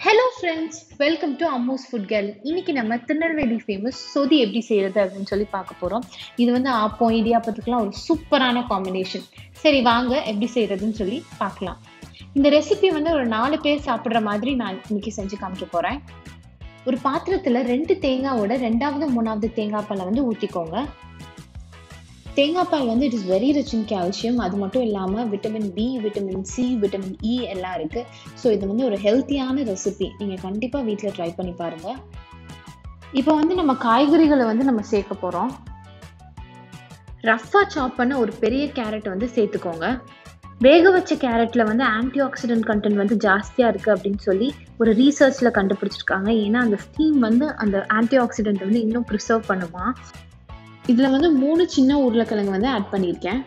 hello friends welcome to Ammu's food girl இன்னைக்கு நம்ம Tirunelveli famous சொதி எப்படி செய்யறது அப்படின்னு சொல்லி பார்க்க போறோம் இது வந்து ஆப்பம் இடியாப்பத்துக்குலாம் ஒரு சூப்பரான காம்பினேஷன் சரி வாங்க எப்படி செய்யறதுன்னு சொல்லி பார்க்கலாம் இந்த ரெசிபி வந்து ஒரு நாலு பேர் சாப்பிட்ற மாதிரி நான் இன்னைக்கு செஞ்சு காமிக்க போறேன் ஒரு பாத்திரத்துல ரெண்டு தேங்காவோட ரெண்டாவது மூணாவது தேங்காய் பாலை வந்து ஊற்றிக்கோங்க தேங்காய் பால் வந்து it is very rich in calcium அது மட்டும் இல்லாமல் vitamin B vitamin C vitamin E எல்லாம் இருக்குது ஸோ இது வந்து ஒரு ஹெல்த்தியான ரெசிபி நீங்கள் கண்டிப்பாக வீட்டில் ட்ரை பண்ணி பாருங்கள் இப்போ வந்து நம்ம காய்கறிகளை வந்து நம்ம சேர்க்க போகிறோம் ரஃப்பாக சாப் பண்ண ஒரு பெரிய கேரட் வந்து சேர்த்துக்கோங்க வேக வச்ச கேரட்டில் வந்து ஆன்டி ஆக்சிடென்ட் கண்டென்ட் வந்து ஜாஸ்தியாக இருக்குது அப்படின்னு சொல்லி ஒரு ரீசர்ச்சில் கண்டுபிடிச்சிருக்காங்க ஏன்னா அந்த ஸ்டீம் வந்து அந்த ஆன்டி ஆக்சிடென்ட் வந்து இன்னும் ப்ரிசர்வ் பண்ணுமா இதில் வந்து மூணு சின்ன உருளைக்கிழங்கு வந்து ஆட் பண்ணியிருக்கேன்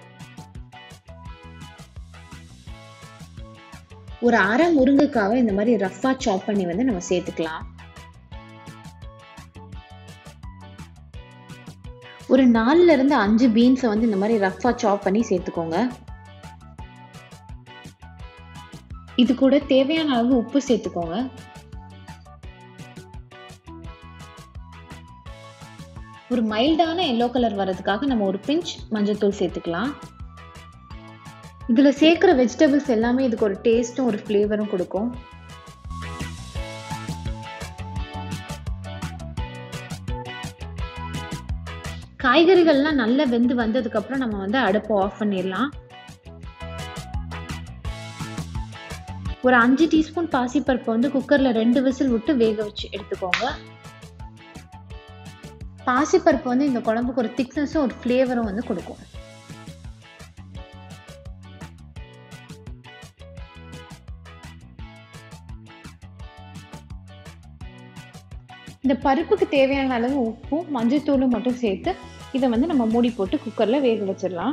ஒரு அரை முருங்கைக்காவை இந்த மாதிரி ரஃப்பாக சாப் பண்ணி வந்து நம்ம சேர்த்துக்கலாம் ஒரு நாலுல இருந்து அஞ்சு பீன்ஸை வந்து இந்த மாதிரி ரஃப்பாக சாப் பண்ணி சேர்த்துக்கோங்க இது கூட தேவையான அளவு உப்பு சேர்த்துக்கோங்க ஒரு மைல்டான எல்லோ கலர் வர்றதுக்காக நம்ம ஒரு பிஞ்ச் மஞ்சத்தூள் சேர்த்துக்கலாம் இதில் சேர்க்குற வெஜிடபிள்ஸ் எல்லாமே இதுக்கு ஒரு டேஸ்ட்டும் ஒரு ஃப்ளேவரும் கொடுக்கும் காய்கறிகள்லாம் நல்லா வெந்து வந்ததுக்கப்புறம் நம்ம வந்து அடுப்பை ஆஃப் பண்ணிடலாம் ஒரு அஞ்சு டீஸ்பூன் பாசிப்பருப்பு வந்து குக்கரில் ரெண்டு விசில் விட்டு வேக வச்சு எடுத்துக்கோங்க பாசிப்பருப்பு வந்து இந்த குழம்புக்கு ஒரு திக்னஸும் ஒரு ஃப்ளேவரும் வந்து கொடுக்கும் இந்த பருப்புக்கு தேவையான அளவு உப்பும் மஞ்சத்தூளும் மட்டும் சேர்த்து இதை வந்து நம்ம மூடி போட்டு குக்கர்ல வேக வச்சிடலாம்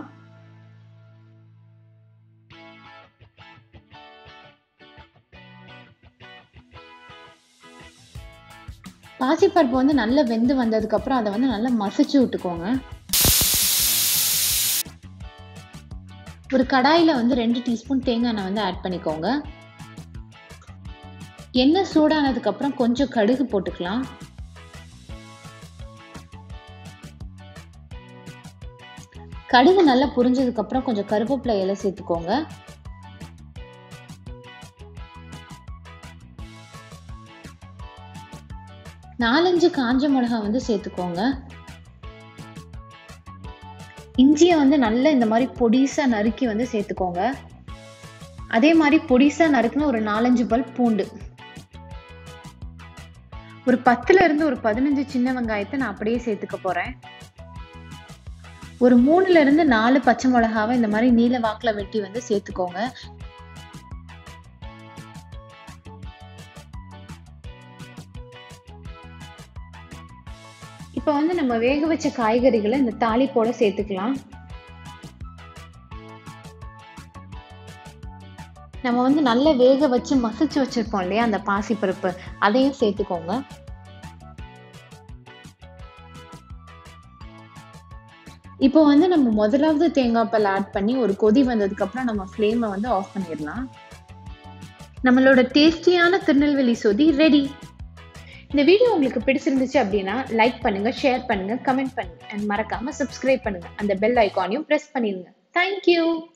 பாசிப்பருப்பு வந்து நல்லா வெந்து வந்ததுக்கப்புறம் அதை வந்து நல்லா மசிச்சு விட்டுக்கோங்க ஒரு கடாயில் வந்து ரெண்டு டீஸ்பூன் தேங்காய் எண்ணெய் வந்து ஆட் பண்ணிக்கோங்க எண்ணெய் சூடானதுக்கப்புறம் கொஞ்சம் கடுகு போட்டுக்கலாம் கடுகு நல்லா புரிஞ்சதுக்கப்புறம் கொஞ்சம் கருவேப்பிலை இலை சேர்த்துக்கோங்க நாலஞ்சு காஞ்ச மிளகா வந்து சேர்த்துக்கோங்க இஞ்சியை வந்து நல்லா இந்த மாதிரி பொடிசா நறுக்கி வந்து சேர்த்துக்கோங்க அதே மாதிரி பொடிசா நறுக்குன ஒரு நாலஞ்சு பல் பூண்டு ஒரு பத்துல இருந்து ஒரு பதினஞ்சு சின்ன வெங்காயத்தை நான் அப்படியே சேர்த்துக்க போறேன் ஒரு மூணுல இருந்து நாலு பச்சை மிளகாவை இந்த மாதிரி நீல வாக்குல வெட்டி வந்து சேர்த்துக்கோங்க இப்போ வந்து நம்ம வேக வச்ச காய்கறிகளை இந்த தாளிப்போட சேர்த்துக்கலாம் நம்ம வந்து நல்லா வேக வச்சு மசிச்சு வச்சிருப்போம் இல்லையா அந்த பாசிப்பருப்பு அதையும் சேர்த்துக்கோங்க இப்போ வந்து நம்ம முதலாவது தேங்காய் பால் ஆட் பண்ணி ஒரு கொதி வந்ததுக்கு அப்புறம் நம்ம ஃப்ளேமை வந்து ஆஃப் பண்ணிடலாம் நம்மளோட டேஸ்டியான திருநெல்வேலி சொதி ரெடி இந்த வீடியோ உங்களுக்கு பிடிச்சிருந்துச்சு அப்படின்னா லைக் பண்ணுங்க ஷேர் பண்ணுங்க கமெண்ட் பண்ணுங்க அண்ட் மறக்காம சப்ஸ்கிரைப் பண்ணுங்க அந்த பெல் ஐக்கானையும் ப்ரெஸ் பண்ணிடுங்க தேங்க்யூ